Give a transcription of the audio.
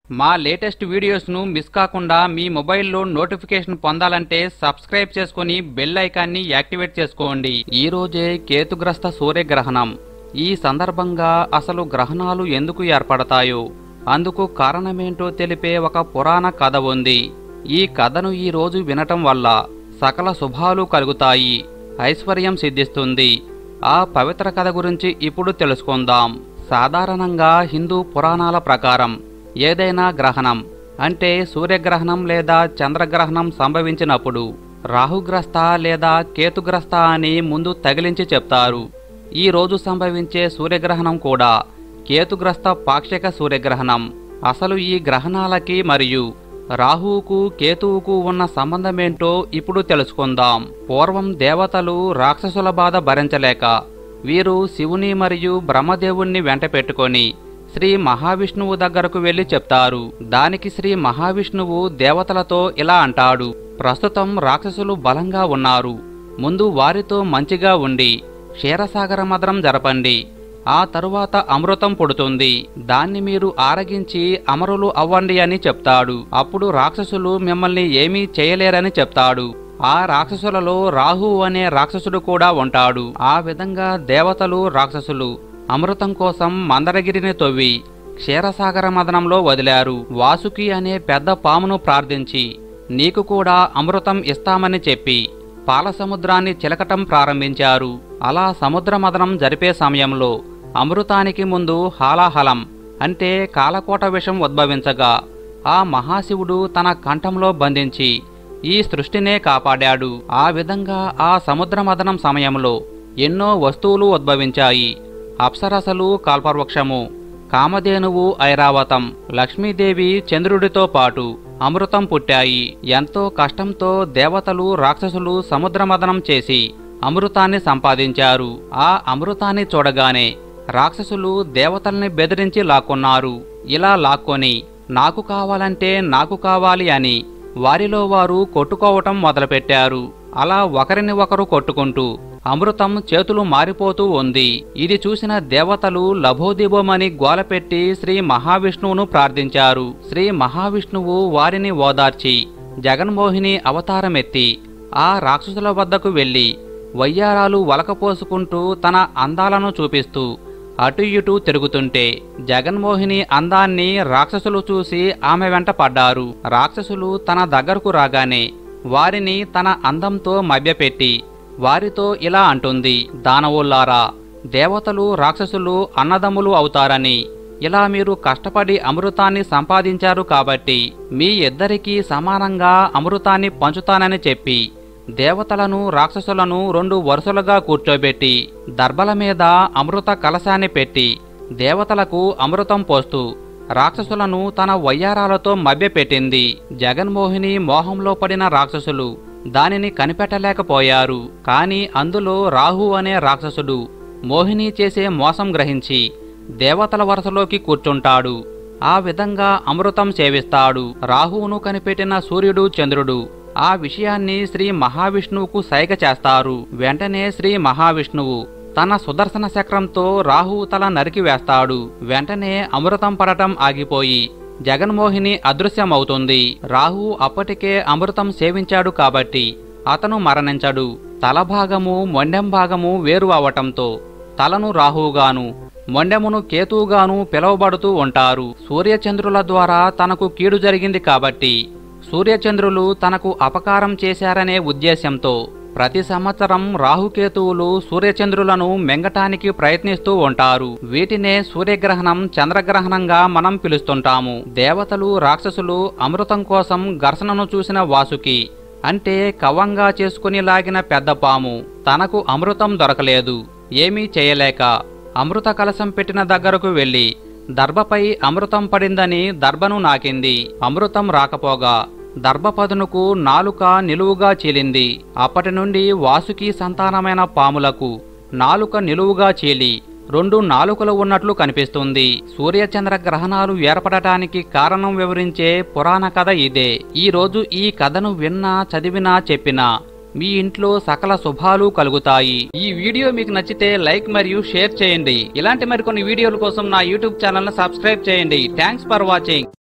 మా latest వీడియోస్ను miss కాకుండా మీ మొబైల్లో నోటిఫికేషన్ పొందాలంటే సబ్స్క్రైబ్ చేసుకుని బెల్ ఐకాన్ని యాక్టివేట్ చేసుకోండి ఈ రోజే కేతుగ్రస్త సూర్యగ్రహణం ఈ సందర్భంగా అసలు గ్రహణాలు ఎందుకు ఏర్పడతాయో అందుకు కారణమేంటో తెలిపే ఒక పురాణ కథ ఉంది ఈ కథను ఈ రోజు వినటం వల్ల సకల శుభాలు కలుగుతాయి ఐశ్వర్యం సిద్ధిస్తుంది ఆ పవిత్ర కథ గురించి ఇప్పుడు తెలుసుకుందాం సాధారణంగా హిందూ పురాణాల ప్రకారం ఏదైనా గ్రహణం అంటే సూర్యగ్రహణం లేదా చంద్రగ్రహణం సంభవించినప్పుడు రాహుగ్రస్త లేదా కేతుగ్రస్త అని ముందు తగిలించి చెప్తారు ఈ రోజు సంభవించే సూర్యగ్రహణం కూడా కేతుగ్రస్త పాక్షిక సూర్యగ్రహణం అసలు ఈ గ్రహణాలకి మరియు రాహువుకు కేతువుకు ఉన్న సంబంధమేంటో ఇప్పుడు తెలుసుకుందాం పూర్వం దేవతలు రాక్షసుల బాధ భరించలేక వీరు శివుని మరియు బ్రహ్మదేవుణ్ణి వెంట పెట్టుకొని శ్రీ మహావిష్ణువు దగ్గరకు వెళ్లి చెప్తారు దానికి శ్రీ మహావిష్ణువు దేవతలతో ఇలా అంటాడు ప్రస్తుతం రాక్షసులు బలంగా ఉన్నారు ముందు వారితో మంచిగా ఉండి క్షీరసాగర మదనం జరపండి ఆ తరువాత అమృతం పుడుతుంది దాన్ని మీరు ఆరగించి అమరులు అవ్వండి అని చెప్తాడు అప్పుడు రాక్షసులు మిమ్మల్ని ఏమీ చేయలేరని చెప్తాడు ఆ రాక్షసులలో రాహు అనే రాక్షసుడు కూడా ఉంటాడు ఆ విధంగా దేవతలు రాక్షసులు అమృతం కోసం మందరగిరిని తవ్వి క్షీరసాగర మదనంలో వదిలారు వాసుకి అనే పెద్ద పామును ప్రార్థించి నీకు కూడా అమృతం ఇస్తామని చెప్పి పాల సముద్రాన్ని చిలకటం ప్రారంభించారు అలా సముద్ర మదనం జరిపే సమయంలో అమృతానికి ముందు హాలాహలం అంటే కాలకోట విషం ఉద్భవించగా ఆ మహాశివుడు తన కంఠంలో బంధించి ఈ సృష్టినే కాపాడాడు ఆ విధంగా ఆ సముద్ర మదనం సమయంలో ఎన్నో వస్తువులు ఉద్భవించాయి అప్సరసలు కాల్పవృక్షము కామధేనువు ఐరావతం లక్ష్మీదేవి చంద్రుడితో పాటు అమృతం పుట్టాయి ఎంతో కష్టంతో దేవతలు రాక్షసులు సముద్రమదనం చేసి అమృతాన్ని సంపాదించారు ఆ అమృతాన్ని చూడగానే రాక్షసులు దేవతల్ని బెదిరించి లాక్కున్నారు ఇలా లాక్కొని నాకు కావాలంటే నాకు కావాలి అని వారిలో వారు కొట్టుకోవటం మొదలుపెట్టారు అలా ఒకరిని ఒకరు కొట్టుకుంటూ అమృతం చేతులు మారిపోతూ ఉంది ఇది చూసిన దేవతలు లభోదిబోమని గోలపెట్టి శ్రీ మహావిష్ణువును ప్రార్థించారు శ్రీ మహావిష్ణువు వారిని ఓదార్చి జగన్మోహిని అవతారమెత్తి ఆ రాక్షసుల వద్దకు వెళ్లి వయ్యారాలు వలకపోసుకుంటూ తన అందాలను చూపిస్తూ అటు ఇటు తిరుగుతుంటే జగన్మోహిని అందాన్ని రాక్షసులు చూసి ఆమె వెంట పడ్డారు రాక్షసులు తన దగ్గరకు రాగానే వారిని తన అందంతో మభ్యపెట్టి వారితో ఇలా అంటుంది దానవుల్లారా దేవతలు రాక్షసులు అన్నదమ్ములు అవుతారని ఇలా మీరు కష్టపడి అమృతాన్ని సంపాదించారు కాబట్టి మీ ఇద్దరికీ సమానంగా అమృతాన్ని పంచుతానని చెప్పి దేవతలను రాక్షసులను రెండు వరుసలుగా కూర్చోబెట్టి దర్భల మీద అమృత కలశాన్ని పెట్టి దేవతలకు అమృతం పోస్తూ రాక్షసులను తన వయ్యారాలతో మభ్యపెట్టింది జగన్మోహిని మోహంలో పడిన రాక్షసులు దానిని కనిపెట్టలేకపోయారు కాని అందులో రాహు అనే రాక్షసుడు మోహిని చేసే మోసం గ్రహించి దేవతల వరుసలోకి కూర్చుంటాడు ఆ విధంగా అమృతం సేవిస్తాడు రాహువును కనిపెట్టిన సూర్యుడు చంద్రుడు ఆ విషయాన్ని శ్రీ మహావిష్ణువుకు సైగ చేస్తారు వెంటనే శ్రీ మహావిష్ణువు తన సుదర్శన చక్రంతో రాహువు తల నరికి వేస్తాడు వెంటనే అమృతం పడటం ఆగిపోయి జగన్మోహిని అదృశ్యమవుతుంది రాహు అప్పటికే అమృతం సేవించాడు కాబట్టి అతను మరణించడు తల భాగము మొండెం భాగము వేరు అవటంతో తలను రాహువుగాను మొండెమును కేతువుగాను పిలువబడుతూ ఉంటారు సూర్యచంద్రుల ద్వారా తనకు కీడు జరిగింది కాబట్టి సూర్యచంద్రులు తనకు అపకారం చేశారనే ఉద్దేశ్యంతో ప్రతి సంవత్సరం రాహుకేతువులు సూర్యచంద్రులను మెంగటానికి ప్రయత్నిస్తూ ఉంటారు వీటినే సూర్యగ్రహణం చంద్రగ్రహణంగా మనం పిలుస్తుంటాము దేవతలు రాక్షసులు అమృతం కోసం ఘర్షణను చూసిన వాసుకి అంటే కవంగా చేసుకుని లాగిన పెద్ద పాము తనకు అమృతం దొరకలేదు ఏమీ చేయలేక అమృత కలశం పెట్టిన దగ్గరకు వెళ్లి దర్భపై అమృతం పడిందని దర్భను నాకింది అమృతం రాకపోగా దర్భపదునుకు నాలుక నిలువుగా చీలింది అప్పటి నుండి వాసుకి సంతానమైన పాములకు నాలుక నిలువుగా చీలి రెండు నాలుకలు ఉన్నట్లు కనిపిస్తుంది సూర్యచంద్ర గ్రహణాలు ఏర్పడటానికి కారణం వివరించే పురాణ కథ ఇదే ఈ రోజు ఈ కథను విన్నా చదివినా చెప్పినా మీ ఇంట్లో సకల శుభాలు కలుగుతాయి ఈ వీడియో మీకు నచ్చితే లైక్ మరియు షేర్ చేయండి ఇలాంటి మరికొన్ని వీడియోల కోసం నా యూట్యూబ్ ఛానల్ సబ్స్క్రైబ్ చేయండి థ్యాంక్స్ ఫర్ వాచింగ్